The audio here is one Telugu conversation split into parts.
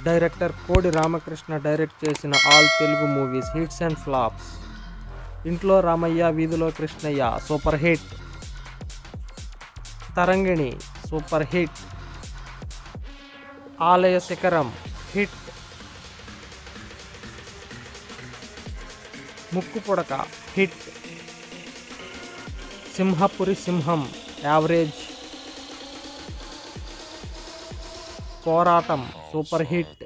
డైరెక్టర్ కోడి రామకృష్ణ డైరెక్ట్ చేసిన all Telugu movies hits and flops Intlo Ramayya Veedhilo Krishnayya super hit Tarangini super hit Alaya Shikharam hit ముక్కు పుడక హిట్ సింహపురి సింహం యావరేజ్ పోరాటం సూపర్ హిట్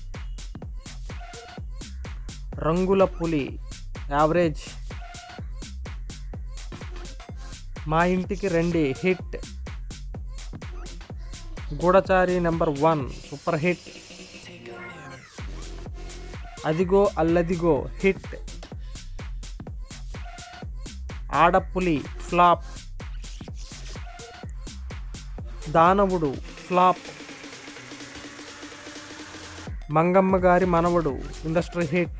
రంగుల పులి యావరేజ్ మా ఇంటికి రండి హిట్ గూఢచారి number one super hit Adigo Alladigo hit Aadapuli flop Danavudu flop Mangamma Gari Manavadu industry hit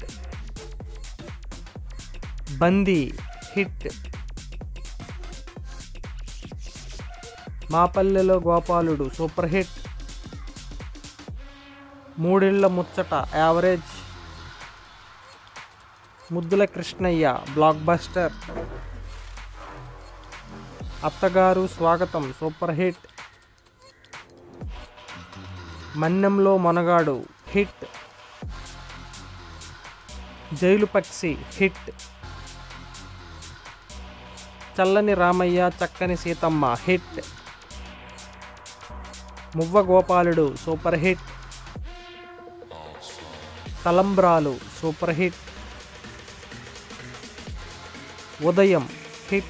బందీ హిట్ మా పల్లెలో గోపాలుడు సూపర్ హిట్ మూడిళ్ళ ముచ్చట యావరేజ్ ముద్దుల కృష్ణయ్య బ్లాక్ బస్టర్ అత్తగారు స్వాగతం సూపర్ హిట్ మన్నెంలో మొనగాడు హిట్ జైలు పక్షి హిట్ చల్లని రామయ్య చక్కని Seethamma hit Muvva Gopaludu super hit Talambralu super hit Udayam hit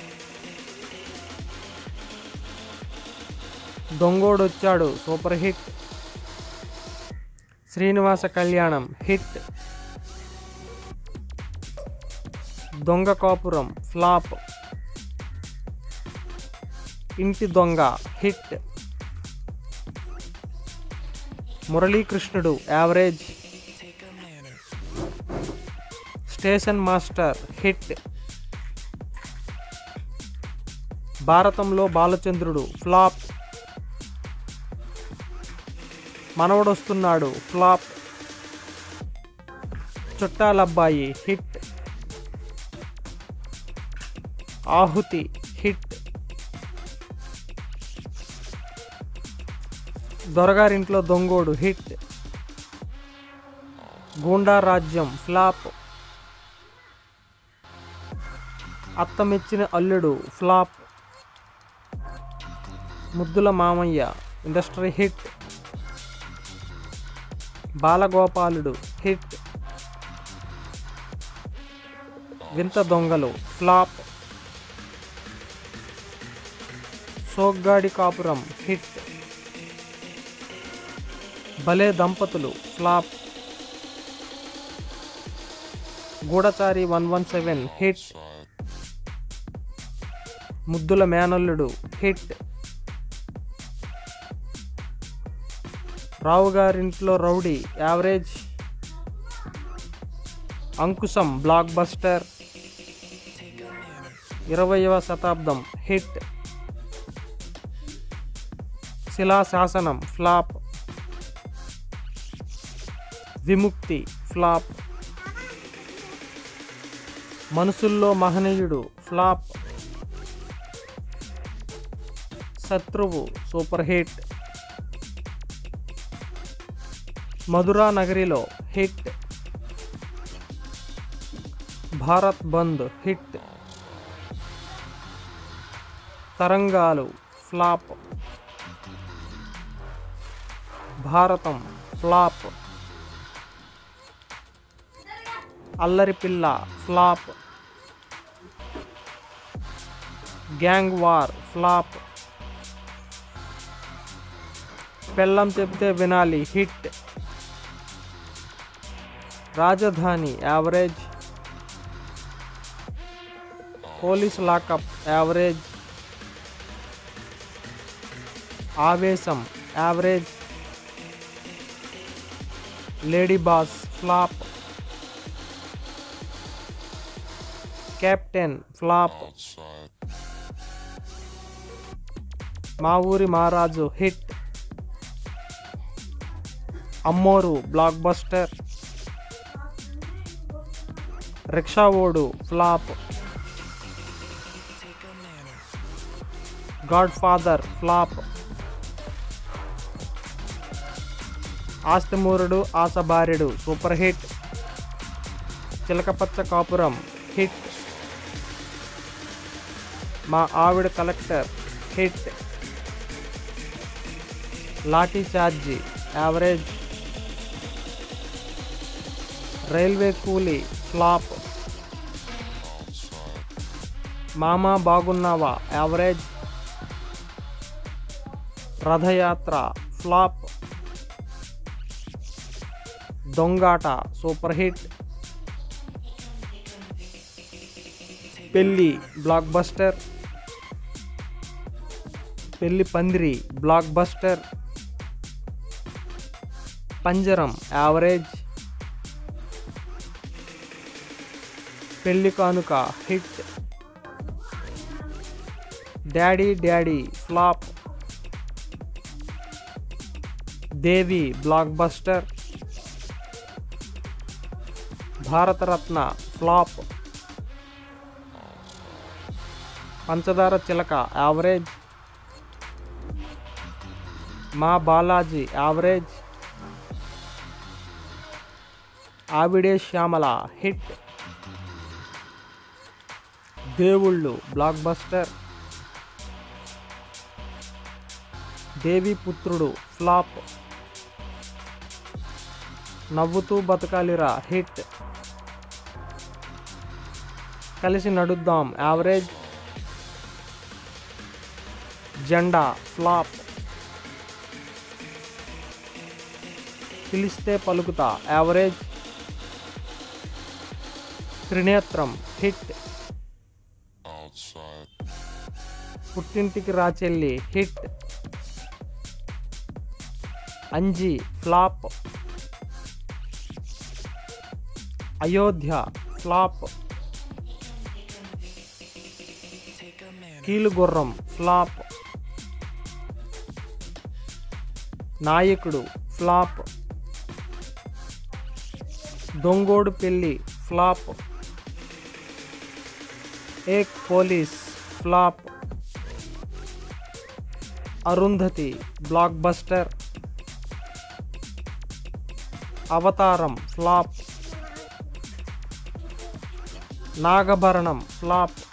Dongodochadu super hit Srinivasa Kalyanam hit Donga Kapuram flop Inti Donga hit Muralikrishnudu average station master hit Bharatamlo Balachandrudu flop Manavadostunnadu flop Chuttalabbayi hit Aahuti hit Doragarintlo Dongodu hit goonda రాజ్యం ఫ్లాప్ అత్తమెచ్చిన అల్లుడు ఫ్లాప్ ముద్దుల మామయ్య ఇండస్ట్రీ హిట్ బాలగోపాలుడు హిట్ వింత దొంగలు ఫ్లాప్ సోగ్గాడి కాపురం హిట్ భలే దంపతులు ఫ్లాప్ గూఢచారి వన్ వన్ సెవెన్ హిట్ ముద్దుల మేనల్లుడు hit Rao Garintlo rowdy average Ankusam blockbuster Iravayava Satabdam hit Silasasanam flop Vimukthi flop Manasullo Mahaneeyudu flop Satruvu super hit Madhura Nagarilo hit Bharat Bandh hit Tarangalu flop Bharatam flop Allaripilla flop gang war flop Pellam Chepte Vinali hit Rajadhani average police lockup average Avesam average lady boss flop captain flop Maa Oori Maharaju hit Ammoru blockbuster Rikshavodu flop godfather flop Asthimurudu Asabharyudu super hit చిలకపచ్చ Kapuram hit Maa Aavida collector hit lathi charge average railway coolie flop Mama Bagunnava average Rathayatra flop Dongata super hit Pelli blockbuster Pelli Pandiri blockbuster Panjaram average Pelli Kanuka hit daddy daddy flop Devi blockbuster Bharataratna flop Panchadara Chilaka average Maa Balaji average Aavide Shyamala hit Devullu blockbuster Devi Putrudu flop నవ్వుతూ బతకాలిరా హిట్ కలిసి నడుద్దాం యావరేజ్ జెండా ఫ్లాప్ పిలిస్తే పలుకుతా average Trinetram hit Puttintiki Rachelli hit Anji flop Ayodhya flop Keelugurram flop Nayakudu flop Dongodu Pelli flop Ek police flop Arundhati blockbuster Avataram flop Nagabharanam flop